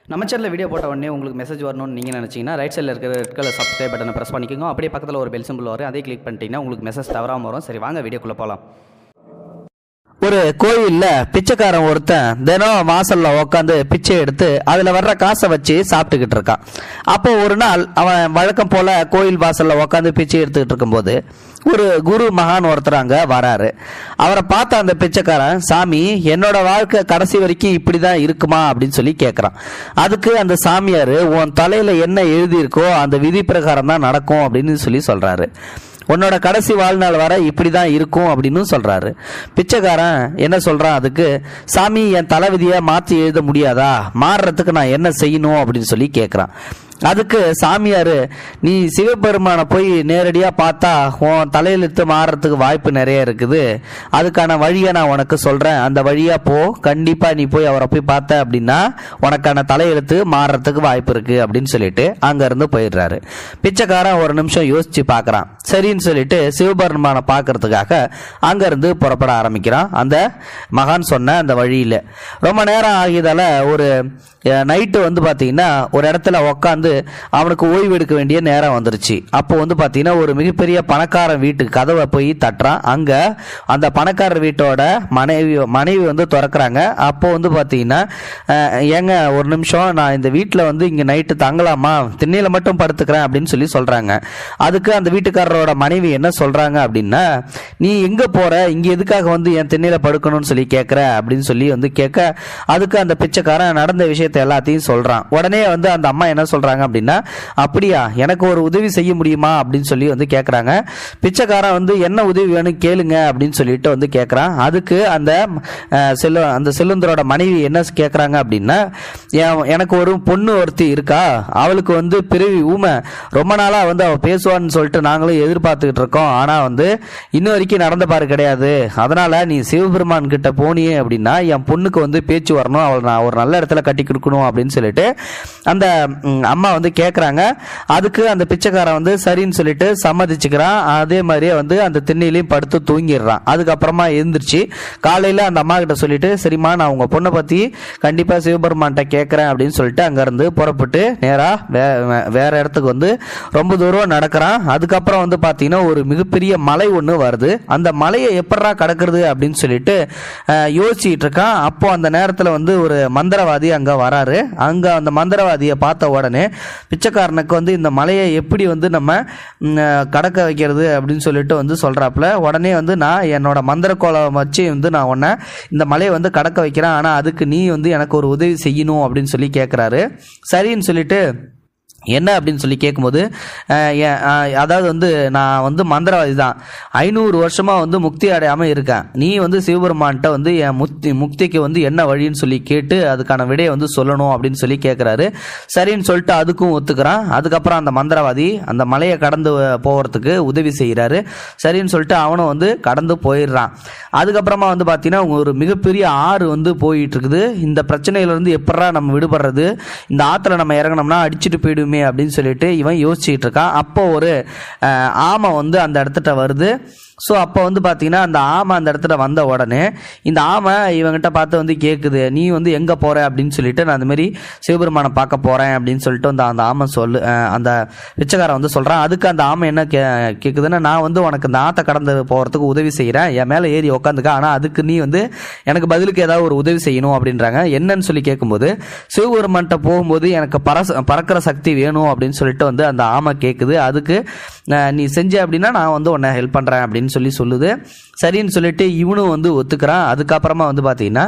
நம்ம சேனலில் வீடியோ போட்ட உடனே உங்களுக்கு மெசேஜ் வரணும்னு நீங்கள் நினச்சிங்கன்னா ரைட் சைடில் இருக்கிற ரெட் கலர் சப்ஸ்கிரைப் பட்டனை ப்ரெஸ் பண்ணிக்கோங்க அப்படியே பக்கத்தில் ஒரு பெல் சிம்பிள் வரும் அதே கிளிக் பண்ணிட்டீங்கன்னா உங்களுக்கு மெசேஜ் தவறாமல் வரும் சரி வாங்க வீடியோக்குள்ளே போகலாம் ஒரு கோயில்ல பிச்சைக்காரன் ஒருத்தன் தினம் வாசல்ல உட்காந்து பிச்சை எடுத்து அதுல வர்ற காசை வச்சு சாப்பிட்டுக்கிட்டு இருக்கான் அப்போ ஒரு நாள் அவன் வழக்கம் போல கோயில் வாசல்ல உட்காந்து பிச்சை எடுத்துக்கிட்டு இருக்கும்போது ஒரு குரு மகான் ஒருத்தர் அங்க வராரு அவரை பார்த்த அந்த பிச்சைக்காரன் சாமி என்னோட வாழ்க்கை கடைசி வரைக்கும் இப்படிதான் இருக்குமா அப்படின்னு சொல்லி கேட்கறான் அதுக்கு அந்த சாமியார் உன் தலையில என்ன எழுதியிருக்கோ அந்த விதி பிரகாரம் தான் நடக்கும் அப்படின்னு சொல்லி சொல்றாரு உன்னோட கடைசி வாழ்நாள் வர இப்படி தான் இருக்கும் அப்படின்னு சொல்றாரு பிச்சைக்காரன் என்ன சொல்றான் அதுக்கு சாமி என் தலைவிதியை மாற்றி எழுத முடியாதா மாறுறதுக்கு நான் என்ன செய்யணும் அப்படின்னு சொல்லி கேட்குறான் அதுக்கு சாமியார் நீ சிவபெருமானை போய் நேரடியாக பார்த்தா உன் தலையெழுத்து மாறுறதுக்கு வாய்ப்பு நிறைய இருக்குது அதுக்கான வழியை நான் உனக்கு சொல்கிறேன் அந்த வழியாக போ கண்டிப்பாக நீ போய் அவரை போய் பார்த்த அப்படின்னா உனக்கான தலையெழுத்து மாறுறதுக்கு வாய்ப்பு இருக்குது அப்படின்னு சொல்லிட்டு அங்கேருந்து போயிடுறாரு பிச்சைக்காரன் ஒரு நிமிஷம் யோசிச்சு பார்க்குறான் சரின்னு சொல்லிட்டு சிவபெருமானை பார்க்கறதுக்காக அங்கேருந்து புறப்பட ஆரம்பிக்கிறான் அந்த மகான் சொன்ன அந்த வழியில் ரொம்ப நேரம் ஆகியதால ஒரு நைட்டு வந்து பார்த்தீங்கன்னா ஒரு இடத்துல உக்காந்து அவனுக்கு ஓய்வு எடுக்க வேண்டிய நேரம் வந்துருச்சு அப்போ வந்து பார்த்தீங்கன்னா ஒரு மிகப்பெரிய பணக்காரன் வீட்டுக்கு கதவை போய் தட்டுறான் அங்கே அந்த பணக்காரர் வீட்டோட மனைவி மனைவி வந்து திறக்கிறாங்க அப்போ வந்து பார்த்தீங்கன்னா அஹ், ஏங்க ஒரு நிமிஷம் நான் இந்த வீட்டில் வந்து இங்கே நைட்டு தங்கலாமா திண்ணையில் மட்டும் படுத்துக்கிறேன் அப்படின்னு சொல்லி சொல்கிறாங்க அதுக்கு அந்த வீட்டுக்காரரோட மனைவி என்ன சொல்கிறாங்க அப்படின்னா நீ எங்கே போகிற இங்கே எதுக்காக வந்து என் திண்ணையில் படுக்கணும்னு சொல்லி கேட்குற அப்படின்னு சொல்லி வந்து கேட்க அதுக்கு அந்த பிச்சைக்காரன் நடந்த விஷயத்தை எல்லாத்தையும் சொல்கிறான் உடனே வந்து அந்த அம்மா என்ன சொல்கிறாங்க அப்படின்னா அப்படியா எனக்கு ஒரு உதவி செய்ய முடியுமா அப்படின்னு சொல்லி வந்து கேட்குறாங்க பிச்சைக்காரன் வந்து என்ன உதவி வேணும் கேளுங்க அப்படின்னு சொல்லிட்டு வந்து கேட்குறான் அதுக்கு அந்த அஹ், செல்வ அந்த செல்லுந்தரோட மனைவி என்ன கேட்குறாங்க அப்படின்னா என்- எனக்கு ஒரு பொண்ணு ஒருத்தி இருக்கா அவளுக்கு வந்து பிறவி ஊமை ரொம்ப நாளாக வந்து அவள் பேசுவான்னு சொல்லிட்டு நாங்களும் எதிர்பார்த்துக்கிட்டு இருக்கோம் ஆனால் வந்து இன்ன வரைக்கும் நடந்த பாரு கிடையாது அதனால் நீ சிவபெருமான் கிட்ட போனியே அப்படின்னா என் பொண்ணுக்கு வந்து பேச்சு வரணும் அவள் நான் ஒரு நல்ல இடத்துல கட்டி கொடுக்கணும் அப்படின்னு சொல்லிட்டு அந்த ம், அம்மா வந்து கேட்குறாங்க அதுக்கு அந்த பிச்சைக்காரன் வந்து சரின்னு சொல்லிட்டு சம்மதிச்சுக்கிறான் அதே மாதிரியே வந்து அந்த திண்ணையிலையும் படுத்து தூங்கிடுறான் அதுக்கப்புறமா எழுந்திரிச்சு காலையில் அந்த அம்மா கிட்ட சொல்லிட்டு சரிம்மா நான் உங்கள் பொண்ணை பற்றி கண்டிப்பாக சிவபெருமான்கிட்ட கேட்குறேன் அப்படின்னு சொல்லிட்டு அங்கேருந்து புறப்பட்டு நேராக வே வே- வேற இடத்துக்கு வந்து ரொம்ப தூரம் நடக்கிறான் அதுக்கப்புறம் வந்து பார்த்தீங்கன்னா ஒரு மிகப்பெரிய மலை ஒன்று வருது அந்த மலையை எப்படா கடக்கிறது அப்படின்னு சொல்லிட்டு அஹ், யோசிச்சுட்டு இருக்கான் அப்போ அந்த நேரத்தில் வந்து ஒரு மந்திரவாதி அங்கே வராரு அங்கே அந்த மந்திரவாதியை பார்த்த உடனே பிச்சைக்காரனுக்கு வந்து இந்த மலையை எப்படி வந்து நம்ம ம், அஹ், கடக்க வைக்கிறது அப்படின்னு சொல்லிட்டு வந்து சொல்கிறாப்புல உடனே வந்து நான் என்னோட மந்திர கோலம் வச்சு வந்து நான் உன்னை இந்த மலையை வந்து கடக்க வைக்கிறேன் ஆனால் அதுக்கு நீ வந்து எனக்கு ஒரு உதவி செய்யணும் அப்படின்னு சொல்லி கேட்குறாரு சரின்னு சொல்லிட்டு என்ன அப்படின்னு சொல்லி கேட்கும்போது அஹ், என், அஹ், அதாவது வந்து நான் வந்து மந்திரவாதி தான் ஐநூறு வருஷமாக வந்து முக்தி அடையாமல் இருக்கேன் நீ வந்து சிவபெருமான்கிட்ட வந்து என் முக்தி முக்திக்கு வந்து என்ன வழின்னு சொல்லி கேட்டு அதுக்கான விடையை வந்து சொல்லணும் அப்படின்னு சொல்லி கேட்குறாரு சரின்னு சொல்லிட்டு அதுக்கும் ஒத்துக்கிறான் அதுக்கப்புறம் அந்த மந்திரவாதி அந்த மலையை கடந்து போகிறதுக்கு உதவி செய்கிறாரு சரின்னு சொல்லிட்டு அவனும் வந்து கடந்து போயிடுறான் அதுக்கப்புறமா வந்து பார்த்தீங்கன்னா ஒரு மிகப்பெரிய ஆறு வந்து போயிட்டு இருக்குது இந்த பிரச்சனையிலேருந்து எப்படா நம்ம விடுபடுறது இந்த ஆற்றுல நம்ம இறங்கினோம்னா அடிச்சுட்டு போயிடுமே அப்படின்னு சொல்லிட்டு இவன் யோசிச்சுட்டு இருக்கான் அப்போ ஒரு அஹ், ஆமை வந்து அந்த இடத்துட்ட வருது ஸோ அப்போ வந்து பார்த்தீங்கன்னா அந்த ஆமை அந்த இடத்துல வந்த உடனே இந்த ஆமை இவங்கிட்ட பார்த்து வந்து கேட்குது நீ வந்து எங்கே போகிற அப்படின்னு சொல்லிட்டு நான் அந்த மாதிரி சிவபெருமானை பார்க்க போகிறேன் அப்படின்னு சொல்லிட்டு வந்து அந்த ஆமை சொல்லு அஹ், அந்த பிச்சைக்காரன் வந்து சொல்கிறான் அதுக்கு அந்த ஆமை என்ன கே கேட்குதுன்னா நான் வந்து உனக்கு இந்த ஆற்றை கடந்து போகிறதுக்கு உதவி செய்கிறேன் என் மேலே ஏறி உக்காந்துக்க ஆனால் அதுக்கு நீ வந்து எனக்கு பதிலுக்கு ஏதாவது ஒரு உதவி செய்யணும் அப்படின்றாங்க என்னன்னு சொல்லி கேட்கும்போது சிவபெருமான்கிட்ட போகும்போது எனக்கு பரச பறக்கிற சக்தி வேணும் அப்படின்னு சொல்லிட்டு வந்து அந்த ஆமை கேட்குது அதுக்கு அஹ், நீ செஞ்ச அப்படின்னா நான் வந்து உன்னை ஹெல்ப் பண்ணுறேன் அப்படின்னு சொல்லி சொல்லுது சரின்னு சொல்லிட்டு இவனும் வந்து ஒத்துக்கிறான் அதுக்கப்புறமா வந்து பார்த்தீங்கன்னா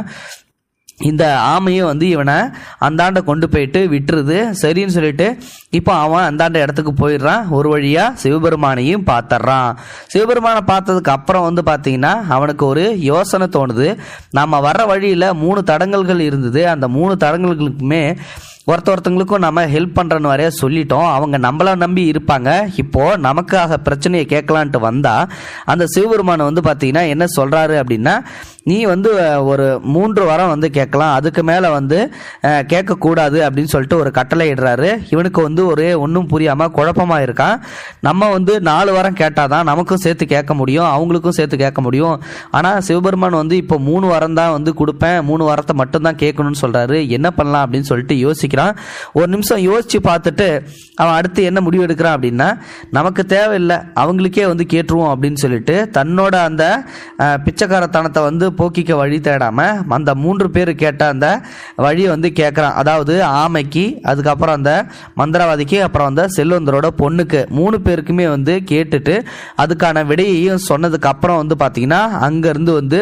இந்த ஆமையும் வந்து இவனை அந்தாண்ட கொண்டு போயிட்டு விட்டுருது சரின்னு சொல்லிட்டு இப்போ அவன் அந்தாண்ட இடத்துக்கு போயிடுறான் ஒரு வழியாக சிவபெருமானையும் பார்த்துட்றான் சிவபெருமானை பார்த்ததுக்கு அப்புறம் வந்து பார்த்தீங்கன்னா அவனுக்கு ஒரு யோசனை தோணுது நம்ம வர்ற வழியில் மூணு தடங்கல்கள் இருந்தது அந்த மூணு தடங்கல்களுக்குமே ஒருத்த ஒருத்தங்களுக்கும் நம்ம ஹெல்ப் பண்ணுறன்னு வரைய சொல்லிட்டோம் அவங்க நம்மள நம்பி இருப்பாங்க இப்போ நமக்காக பிரச்சனையை கேட்கலான்ட்டு வந்தா அந்த சிவபெருமான் வந்து பார்த்தீங்கன்னா என்ன சொல்றாரு அப்படின்னா நீ வந்து அஹ், ஒரு மூன்று வாரம் வந்து கேட்கலாம் அதுக்கு மேலே வந்து அஹ், கேட்கக்கூடாது அப்படின்னு சொல்லிட்டு ஒரு கட்டளை இடுறாரு இவனுக்கு வந்து ஒரு ஒன்றும் புரியாமல் குழப்பமாக இருக்கான் நம்ம வந்து நாலு வாரம் கேட்டாதான் நமக்கும் சேர்த்து கேட்க முடியும் அவங்களுக்கும் சேர்த்து கேட்க முடியும் ஆனால் சிவபெருமான் வந்து இப்போ மூணு வாரம் தான் வந்து கொடுப்பேன் மூணு வாரத்தை மட்டும்தான் கேட்கணும்னு சொல்கிறாரு என்ன பண்ணலாம் அப்படின்னு சொல்லிட்டு யோசிக்கிறான் யோசிக்கிறான் ஒரு நிமிஷம் யோசிச்சு பார்த்துட்டு அவன் அடுத்து என்ன முடிவு எடுக்கிறான் அப்படின்னா நமக்கு தேவையில்லை அவங்களுக்கே வந்து கேட்டுருவோம் அப்படின்னு சொல்லிட்டு தன்னோட அந்த அஹ், பிச்சைக்காரத்தனத்தை வந்து போக்கிக்க வழி தேடாம அந்த மூன்று பேர் கேட்ட அந்த வழியை வந்து கேட்குறான் அதாவது ஆமைக்கு அதுக்கப்புறம் அந்த மந்திரவாதிக்கு அப்புறம் அந்த செல்வந்தரோட பொண்ணுக்கு மூணு பேருக்குமே வந்து கேட்டுட்டு அதுக்கான விடையையும் சொன்னதுக்கு அப்புறம் வந்து பார்த்தீங்கன்னா அங்கேருந்து வந்து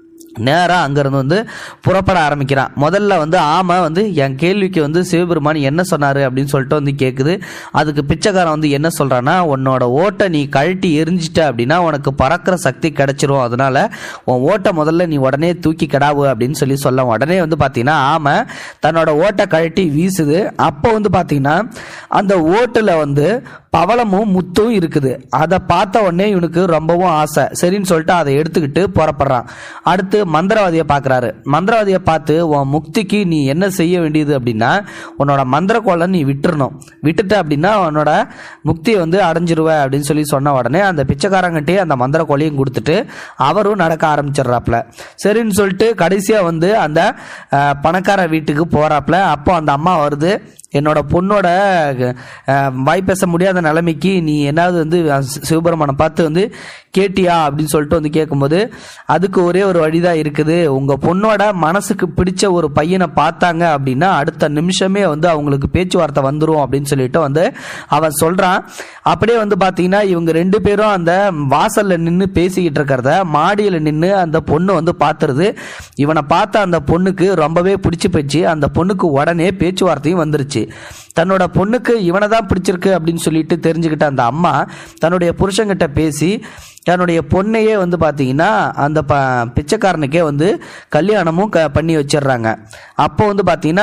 நேராக அங்கேருந்து வந்து புறப்பட ஆரம்பிக்கிறான் முதல்ல வந்து ஆமை வந்து என் கேள்விக்கு வந்து சிவபெருமான் என்ன சொன்னார் அப்படின்னு சொல்லிட்டு வந்து கேட்குது அதுக்கு பிச்சைக்காரன் வந்து என்ன சொல்கிறான்னா உன்னோட ஓட்டை நீ கழட்டி எரிஞ்சிட்ட அப்படின்னா உனக்கு பறக்கிற சக்தி கிடைச்சிரும் அதனால உன் ஓட்டை முதல்ல நீ உடனே தூக்கி கிடாவு அப்படின்னு சொல்லி சொல்ல உடனே வந்து பார்த்தீங்கன்னா ஆமை தன்னோட ஓட்டை கழட்டி வீசுது அப்போ வந்து பார்த்தீங்கன்னா அந்த ஓட்டில் வந்து பவளமும் முத்தும் இருக்குது அதை பார்த்த உடனே இவனுக்கு ரொம்பவும் ஆசை சரின்னு சொல்லிட்டு அதை எடுத்துக்கிட்டு புறப்படுறான் அடுத்து மந்திரவாதியை பார்க்குறாரு மந்திரவாதியை பார்த்து உன் முக்திக்கு நீ என்ன செய்ய வேண்டியது அப்படின்னா உன்னோட மந்திர கோலை நீ விட்டுறணும் விட்டுட்ட அப்படின்னா உன்னோட முக்தியை வந்து அடைஞ்சிருவ அப்படின்னு சொல்லி சொன்ன உடனே அந்த பிச்சைக்காரங்கிட்டே அந்த மந்திர கோலையும் கொடுத்துட்டு அவரும் நடக்க ஆரம்பிச்சிடுறாப்புல சரின்னு சொல்லிட்டு கடைசியாக வந்து அந்த அஹ், பணக்கார வீட்டுக்கு போகிறாப்புல அப்போ அந்த அம்மா வருது என்னோட பொண்ணோட அஹ், வாய் பேச முடியாத நிலைமைக்கு நீ என்னாவது வந்து சி- சிவபெருமானை பார்த்து வந்து கேட்டியா அப்படின்னு சொல்லிட்டு வந்து கேட்கும்போது அதுக்கு ஒரே ஒரு வழிதான் இருக்குது உங்க பொண்ணோட மனசுக்கு பிடிச்ச ஒரு பையனை பார்த்தாங்க அப்படின்னா அடுத்த நிமிஷமே வந்து அவங்களுக்கு பேச்சுவார்த்தை வந்துரும் அப்படின்னு சொல்லிட்டு வந்து அவன் சொல்றான் அப்படியே வந்து பாத்தீங்கன்னா இவங்க ரெண்டு பேரும் அந்த வாசல்ல நின்று பேசிக்கிட்டு இருக்கிறத மாடியில் நின்று அந்த பொண்ணு வந்து பார்த்துருது இவனை பார்த்த அந்த பொண்ணுக்கு ரொம்பவே பிடிச்சி போச்சு அந்த பொண்ணுக்கு உடனே பேச்சுவார்த்தையும் வந்துருச்சு தன்னோட பொண்ணுக்கு இவனை தான் பிடிச்சிருக்கு அப்படின்னு சொல்லிட்டு தெரிஞ்சுக்கிட்ட அந்த அம்மா தன்னுடைய புருஷன்கிட்ட பேசி தன்னுடைய பொண்ணையே வந்து பார்த்தீங்கன்னா அந்த ப பிச்சைக்காரனுக்கே வந்து கல்யாணமும் க பண்ணி வச்சிடுறாங்க அப்போ வந்து பார்த்தீங்கன்னா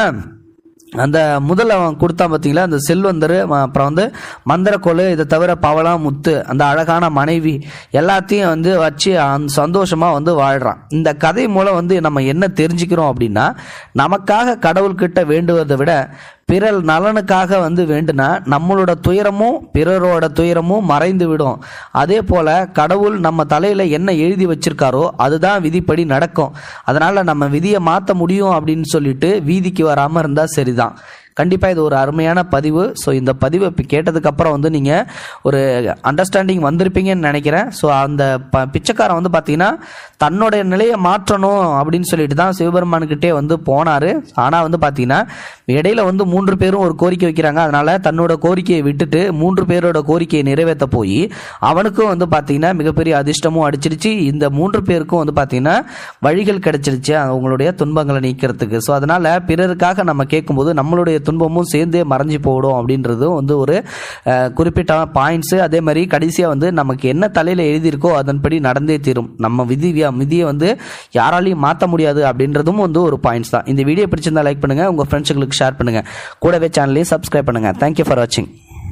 அந்த முதல்ல அவன் கொடுத்தான் பார்த்தீங்களா அந்த செல்வந்தர் ம- அப்புறம் வந்து மந்திரக்கோள் இதை தவிர பவளம் முத்து அந்த அழகான மனைவி எல்லாத்தையும் வந்து வச்சு அந்த சந்தோஷமா வந்து வாழ்றான் இந்த கதை மூலம் வந்து நம்ம என்ன தெரிஞ்சுக்கிறோம் அப்படின்னா நமக்காக கடவுள்கிட்ட வேண்டுவதை விட பிறர் நலனுக்காக வந்து வேண்டுனா நம்மளோட துயரமும் பிறரோட துயரமும் மறைந்து விடும் அதே போல கடவுள் நம்ம தலையில என்ன எழுதி வச்சிருக்காரோ அதுதான் விதிப்படி நடக்கும் அதனால நம்ம விதியை மாற்ற முடியும் அப்படின்னு சொல்லிட்டு வீதிக்கு வராம இருந்தா சரிதான் கண்டிப்பாக இது ஒரு அருமையான பதிவு ஸோ இந்த பதிவை இப்போ கேட்டதுக்கப்புறம் வந்து நீங்கள் ஒரு அண்டர்ஸ்டாண்டிங் வந்திருப்பீங்கன்னு நினைக்கிறேன் ஸோ அந்த ப பிச்சைக்காரன் வந்து பார்த்தீங்கன்னா தன்னுடைய நிலையை மாற்றணும் அப்படின்னு சொல்லிட்டு தான் சிவபெருமானுக்கிட்டே வந்து போனார் ஆனால் வந்து பார்த்தீங்கன்னா இடையில வந்து மூன்று பேரும் ஒரு கோரிக்கை வைக்கிறாங்க அதனால தன்னோட கோரிக்கையை விட்டுட்டு மூன்று பேரோட கோரிக்கையை நிறைவேற்ற போய் அவனுக்கும் வந்து பார்த்தீங்கன்னா மிகப்பெரிய அதிர்ஷ்டமும் அடிச்சிருச்சு இந்த மூன்று பேருக்கும் வந்து பார்த்தீங்கன்னா வழிகள் கிடைச்சிருச்சு அவங்களுடைய துன்பங்களை நீக்கிறதுக்கு ஸோ அதனால பிறருக்காக நம்ம கேட்கும்போது நம்மளுடைய துன்பமும் சேர்ந்தே மறைஞ்சு போடும் அப்படின்றதும் வந்து ஒரு அஹ், குறிப்பிட்ட பாயிண்ட்ஸு அதே மாதிரி கடைசியாக வந்து நமக்கு என்ன தலையில் எழுதியிருக்கோ அதன்படி நடந்தே தீரும் நம்ம விதி விதியை வந்து யாராலையும் மாற்ற முடியாது அப்படின்றதும் வந்து ஒரு பாயிண்ட்ஸ் தான் இந்த வீடியோ பிடிச்சிருந்தா லைக் பண்ணுங்க உங்க ஃப்ரெண்ட்ஸுங்களுக்கு ஷேர் பண்ணுங்க கூடவே சேனலையும் சப்ஸ்கிரைப் பண்ணுங்க தேங்க்யூ ஃபார் வாட்சிங்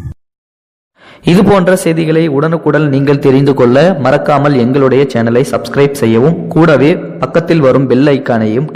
இது போன்ற செய்திகளை உடனுக்குடன் நீங்கள் தெரிந்து கொள்ள மறக்காமல் எங்களுடைய சேனலை சப்ஸ்கிரைப் செய்யவும் கூடவே பக்கத்தில் வரும் பெல் ஐக்கானையும்